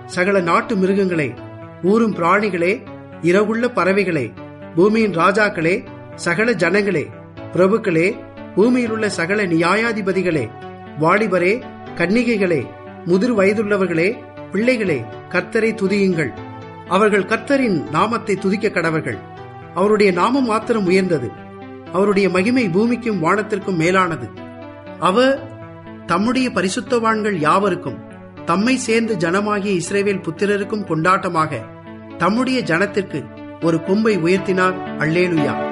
சகல நாட்டு மிருகங்களே ஊரும் பிராணிகளே இரவுள்ள பறவைகளே பூமியின் ராஜாக்களே சகல ஜனங்களே பிரபுக்களே பூமியில் உள்ள சகல நியாயாதிபதிகளே வாலிபரே கன்னிகைகளே முதிர் வயதுள்ளவர்களே பிள்ளைகளே கர்த்தரை துதியுங்கள் அவர்கள் கர்த்தரின் நாமத்தை துதிக்க கடவர்கள் அவருடைய நாமம் மாத்திரம் உயர்ந்தது அவருடைய மகிமை பூமிக்கும் வானத்திற்கும் மேலானது அவர் தம்முடைய பரிசுத்தவான்கள் யாவருக்கும் தம்மை சேர்ந்து ஜனமாகிய இஸ்ரேவேல் புத்திரருக்கும் கொண்டாட்டமாக தம்முடைய ஜனத்திற்கு ஒரு கொம்பை உயர்த்தினார் அல்லேலுயா